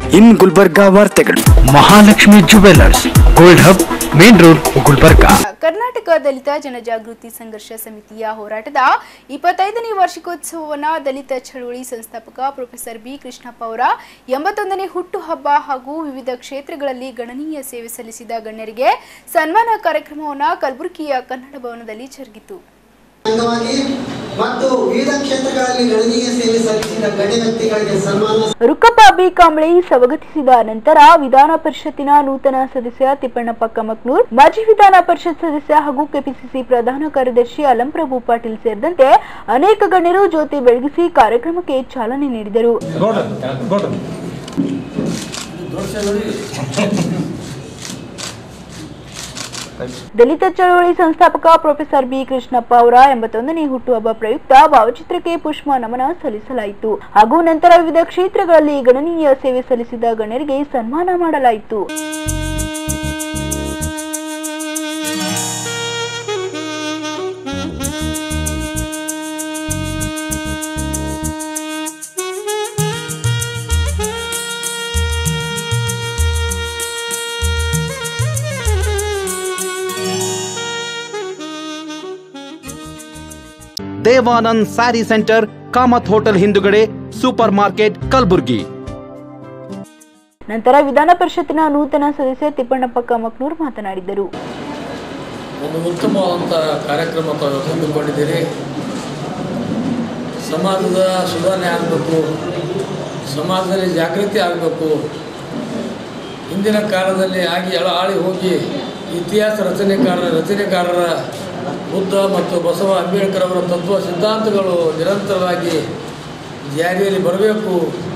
ಇನ್ ಗುಲ್ಬರ್ಗಾ ವಾರ್ತೆಗಳು Mahalakshmi jewellers gold hub main road Gulbarga Karnataka Dalita Janajagruti Sangharsha ಸಮಿತಿಯ ಹೋರಾಟದ ಇಪ್ಪತ್ತೈದನೇ ವಾರ್ಷಿಕೋತ್ಸವವನ್ನು ದಲಿತ ಚಳವಳಿ ಸಂಸ್ಥಾಪಕ ಪ್ರೊಫೆಸರ್ ಬಿ ಕೃಷ್ಣಪ್ಪ ಅವರ ಎಂಬತ್ತೊಂದನೇ ಹುಟ್ಟುಹಬ್ಬ ಹಾಗೂ ವಿವಿಧ ಕ್ಷೇತ್ರಗಳಲ್ಲಿ ಗಣನೀಯ ಸೇವೆ ಸಲ್ಲಿಸಿದ ಗಣ್ಯರಿಗೆ ಸನ್ಮಾನ ಕಾರ್ಯಕ್ರಮವನ್ನು ಕಲಬುರಗಿಯ ಕನ್ನಡ ಭವನದಲ್ಲಿ ಜರುಗಿತು ಅಂಗವಾಗಿ ಮತ್ತು ವಿವಿಧ ಕ್ಷೇತ್ರಗಳಲ್ಲಿ ಗಣನೀಯ ಸೇವೆ ಸಲ್ಲಿಸಿದ ಗಣ್ಯ ವ್ಯಕ್ತಿಗಳಿಗೆ ಸನ್ಮಾನ ರುಕ್ಕಪ್ಪ ಬಿ ಕಾಂಬಳಿ ಸ್ವಾಗತಿಸಿದ ನಂತರ ವಿಧಾನ ಪರಿಷತ್ತಿನ ನೂತನ ಸದಸ್ಯ ತಿಪ್ಪಣ್ಣಪ್ಪ ಕಮಕ್ನೂರ್ ಮಾಜಿ ವಿಧಾನ ಪರಿಷತ್ ಸದಸ್ಯ ಹಾಗೂ ಕೆಪಿಸಿಸಿ ಪ್ರಧಾನ ಕಾರ್ಯದರ್ಶಿ ಅಲಂಪ್ರಭು ಪಾಟೀಲ್ ಸೇರಿದಂತೆ ಅನೇಕ ಗಣ್ಯರು ಜ್ಯೋತಿ ಬೆಳಗಿಸಿ ಕಾರ್ಯಕ್ರಮಕ್ಕೆ ಚಾಲನೆ ನೀಡಿದರು ದಲಿತ ಚಳವಳಿ ಸಂಸ್ಥಾಪಕ ಪ್ರೊಫೆಸರ್ ಬಿ ಕೃಷ್ಣಪ್ಪ ಅವರ ಎಂಬತ್ತೊಂದನೇ ಹುಟ್ಟುಹಬ್ಬ ಪ್ರಯುಕ್ತ ಭಾವಚಿತ್ರಕ್ಕೆ ಪುಷ್ಪ ನಮನ ಸಲ್ಲಿಸಲಾಯಿತು ಹಾಗೂ ನಂತರ ವಿವಿಧ ಕ್ಷೇತ್ರಗಳಲ್ಲಿ ಗಣನೀಯ ಸೇವೆ ಸಲ್ಲಿಸಿದ ಗಣ್ಯರಿಗೆ ಸನ್ಮಾನ ಮಾಡಲಾಯಿತು ದೇವಾನಂದ್ ಸ್ಯಾರಿ ಸೆಂಟರ್ ಕಾಮತ್ ಹೋಟೆಲ್ ಹಿಂದುಗಡೆ ಸೂಪರ್ ಮಾರ್ಕೆಟ್ ಕಲಬುರ್ಗಿ ನಂತರ ವಿಧಾನ ಪರಿಷತ್ತಿನ ನೂತನ ಸದಸ್ಯ ತಿಪ್ಪಣ್ಣಪ್ಪ ಕಮಕ್ನೂರ್ ಮಾತನಾಡಿದರು ಒಂದು ಉತ್ತಮವಾದಂಥ ಕಾರ್ಯಕ್ರಮ ತಾವು ಹಮ್ಮಿಕೊಂಡಿದ್ದೀರಿ ಸಮಾಜದ ಸುಧಾರಣೆ ಆಗಬೇಕು ಸಮಾಜದಲ್ಲಿ ಜಾಗೃತಿ ಆಗಬೇಕು ಹಿಂದಿನ ಕಾಲದಲ್ಲಿ ಆಗಿ ಎಳ ಆಳಿ ಹೋಗಿ ಇತಿಹಾಸ ರಚನೆಕಾರ ರಚನೆಕಾರರ ಬುದ್ಧ ಮತ್ತು ಬಸವ ಅಂಬೇಡ್ಕರ್ ಅವರ ತತ್ವ ಸಿದ್ಧಾಂತಗಳು ನಿರಂತರವಾಗಿ ಜಾರಿಯಲ್ಲಿ ಬರಬೇಕು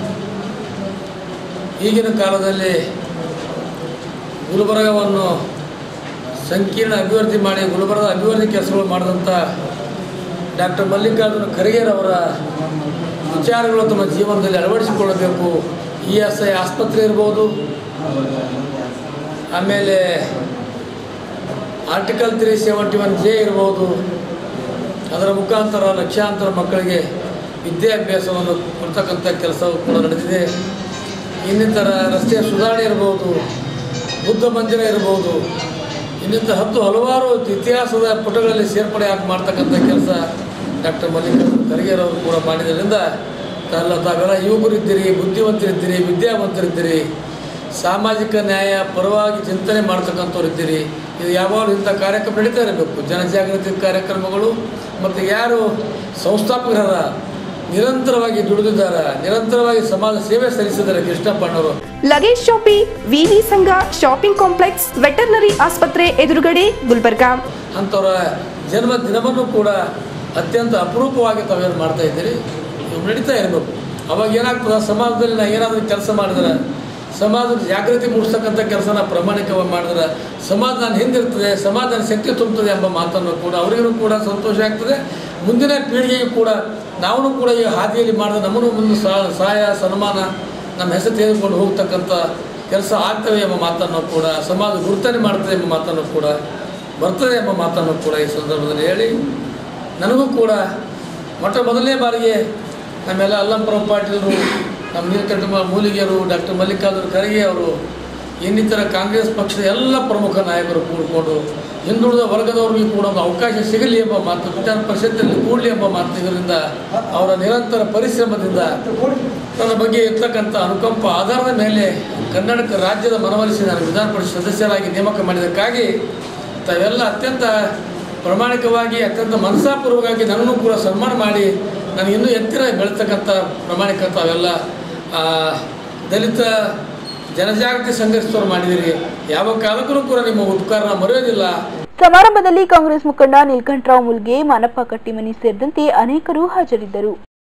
ಈಗಿನ ಕಾಲದಲ್ಲಿ ಗುಲ್ಬರ್ಗವನ್ನು ಸಂಕೀರ್ಣ ಅಭಿವೃದ್ಧಿ ಮಾಡಿ ಗುಲ್ಬರ್ಗದ ಅಭಿವೃದ್ಧಿ ಕೆಲಸಗಳು ಮಾಡಿದಂಥ ಡಾಕ್ಟರ್ ಮಲ್ಲಿಕಾರ್ಜುನ ಖರ್ಗೆರವರ ವಿಚಾರಗಳು ತಮ್ಮ ಜೀವನದಲ್ಲಿ ಅಳವಡಿಸಿಕೊಳ್ಳಬೇಕು ಇ ಎಸ್ ಐ ಆಸ್ಪತ್ರೆ ಇರ್ಬೋದು ಆಮೇಲೆ article three seventy one J ಇರ್ಬೋದು ಅದರ ಮುಖಾಂತರ ಲಕ್ಷಾಂತರ ಮಕ್ಕಳಿಗೆ ವಿದ್ಯಾಭ್ಯಾಸವನ್ನು ಕೊಡ್ತಕ್ಕಂಥ ಕೆಲಸವು ಕೂಡ ನಡೆದಿದೆ ಇನ್ನಿತರ ರಸ್ತೆಯ ಸುಧಾರಣೆ ಇರ್ಬೋದು ಬುದ್ಧ ಮಂದಿರ ಇರ್ಬೋದು ಇನ್ನಿತರ ಹತ್ತು ಹಲವಾರು ಇತಿಹಾಸದ ಪುಟಗಳಲ್ಲಿ ಸೇರ್ಪಡೆ ಆಗಿ ಮಾಡ್ತಕ್ಕಂಥ ಕೆಲಸ ಡಾಕ್ಟರ್ ಮಲ್ಲಿಕಾರ್ಜುನ ಖರ್ಗೆರವರು ಕೂಡ ಮಾಡಿದ್ದರಿಂದ ತಾವೆಲ್ಲ ತಾವೆಲ್ಲ ಯುವಕರಿದ್ದೀರಿ ಬುದ್ಧಿವಂತರಿದ್ದೀರಿ ವಿದ್ಯಾವಂತರಿದ್ದೀರಿ ಸಾಮಾಜಿಕ ನ್ಯಾಯ ಪರವಾಗಿ ಚಿಂತನೆ ಮಾಡ್ತಕ್ಕಂಥವ್ರು ಇದ್ದೀರಿ ಇದು ಯಾವಾಗಲೂ ಇಂಥ ಕಾರ್ಯಕ್ರಮ ನಡೀತಾ ಇರಬೇಕು ಜನಜಾಗೃತಿ ಕಾರ್ಯಕ್ರಮಗಳು ಮತ್ತು ಯಾರು ಸಂಸ್ಥಾಪಕರ ನಿರಂತರವಾಗಿ ದುಡಿದಿದ್ದಾರೆ ನಿರಂತರವಾಗಿ ಸಮಾಜ ಸೇವೆ ಸಲ್ಲಿಸಿದ್ದಾರೆ ಕೃಷ್ಣಪ್ಪಣ್ಣವರು ಲಗೇಜ್ ಶಾಪಿ ವಿವಿ ಸಂಘ ಶಾಪಿಂಗ್ ಕಾಂಪ್ಲೆಕ್ಸ್ ವೆಟರ್ನರಿ ಆಸ್ಪತ್ರೆ ಎದುರುಗಡೆ ಗುಲ್ಬರ್ಗಾ ಅಂಥವರ ಜನ್ಮ ದಿನವನ್ನು ಕೂಡ ಅತ್ಯಂತ ಅಪರೂಪವಾಗಿ ತಾವೇನು ಮಾಡ್ತಾ ಇದ್ದೀರಿ ಇವು ನಡೀತಾ ಇರಬೇಕು ಅವಾಗ ಏನಾಗ್ತದೆ ಸಮಾಜದಲ್ಲಿ ನಾ ಏನಾದರೂ ಕೆಲಸ ಮಾಡಿದ್ರೆ ಸಮಾಜದ ಜಾಗೃತಿ ಮೂಡಿಸ್ತಕ್ಕಂಥ ಕೆಲಸನ ಪ್ರಾಮಾಣಿಕವಾಗಿ ಮಾಡಿದ್ರೆ ಸಮಾಜ ನಾನು ಹಿಂದಿರ್ತದೆ ಸಮಾಜ ನನ್ನ ಶಕ್ತಿ ತುಂಬುತ್ತದೆ ಎಂಬ ಮಾತನ್ನು ಕೂಡ ಅವರಿಗೂ ಕೂಡ ಸಂತೋಷ ಆಗ್ತದೆ ಮುಂದಿನ ಪೀಳಿಗೆಗೂ ಕೂಡ ನಾವು ಕೂಡ ಈ ಹಾದಿಯಲ್ಲಿ ಮಾಡಿದ್ರೆ ನಮ್ಮನ್ನು ಮುಂದೆ ಸಹ- ಸಹಾಯ ಸನ್ಮಾನ ನಮ್ಮ ಹೆಸರು ತೆಗೆದುಕೊಂಡು ಹೋಗ್ತಕ್ಕಂಥ ಕೆಲಸ ಆಗ್ತವೆ ಎಂಬ ಮಾತನ್ನು ಕೂಡ ಸಮಾಜ ಗುರುತನೆ ಮಾಡ್ತದೆ ಎಂಬ ಮಾತನ್ನು ಕೂಡ ಬರ್ತದೆ ಎಂಬ ಮಾತನ್ನು ಕೂಡ ಈ ಸಂದರ್ಭದಲ್ಲಿ ಹೇಳಿ ನನಗೂ ಕೂಡ ಮೊಟ್ಟ ಮೊದಲನೇ ಬಾರಿಗೆ ನಮ್ಮೆಲ್ಲ ಅಲ್ಲಂಪುರ ಪಾಟೀಲರು ನಮ್ಮ ನೀಲಕಂಠ ಮೂಲಿಗೆಯರು ಡಾಕ್ಟರ್ ಮಲ್ಲಿಕಾರ್ಜುನ ಖರ್ಗೆ ಅವರು ಇನ್ನಿತರ ಕಾಂಗ್ರೆಸ್ ಪಕ್ಷದ ಎಲ್ಲ ಪ್ರಮುಖ ನಾಯಕರು ಕೂಡಿಕೊಂಡು ಹಿಂದುಳಿದ ವರ್ಗದವರಿಗೂ ಕೂಡ ಒಂದು ಅವಕಾಶ ಸಿಗಲಿ ಎಂಬ ಮಾತು ವಿಧಾನ ಪರಿಷತ್ತಲ್ಲಿ ಕೂಡಲಿ ಎಂಬ ಮಾತು ಇದರಿಂದ ಅವರ ನಿರಂತರ ಪರಿಶ್ರಮದಿಂದ ನನ್ನ ಬಗ್ಗೆ ಇರ್ತಕ್ಕಂಥ ಅನುಕಂಪ ಆಧಾರದ ಮೇಲೆ ಕರ್ನಾಟಕ ರಾಜ್ಯದ ಮನವೊಲಿಸಿ ನಾನು ವಿಧಾನ ಪರಿಷತ್ ಸದಸ್ಯರಾಗಿ ನೇಮಕ ಮಾಡಿದ್ದಕ್ಕಾಗಿ ತಾವೆಲ್ಲ ಅತ್ಯಂತ ಪ್ರಾಮಾಣಿಕವಾಗಿ ಅತ್ಯಂತ ಮನಸ್ಸಾಪೂರ್ವಕವಾಗಿ ನನ್ನನ್ನು ಕೂಡ ಸನ್ಮಾನ ಮಾಡಿ ನನಗೆ ಇನ್ನೂ ಎತ್ತರ ಬೆಳೀತಕ್ಕಂಥ ಪ್ರಾಮಾಣಿಕ ತಾವೆಲ್ಲ ಆ, ದಲಿತ ಜನಜಾಗೃತಿ ಸಂಘರ್ಷದವ್ರು ಮಾಡಿದಿರಿ ಯಾವ ಕಾಲಕ್ಕೂ ಕೂಡ ನಿಮ್ಮ ಉಪಕಾರನ ಮರೆಯೋದಿಲ್ಲ ಸಮಾರಂಭದಲ್ಲಿ ಕಾಂಗ್ರೆಸ್ ಮುಖಂಡ ನೀಲ್ಕಂಠರಾವ್ ಮುಲ್ಗೆ ಮಾನಪ್ಪ ಕಟ್ಟಿಮನಿ ಸೇರಿದಂತೆ ಅನೇಕರು ಹಾಜರಿದ್ದರು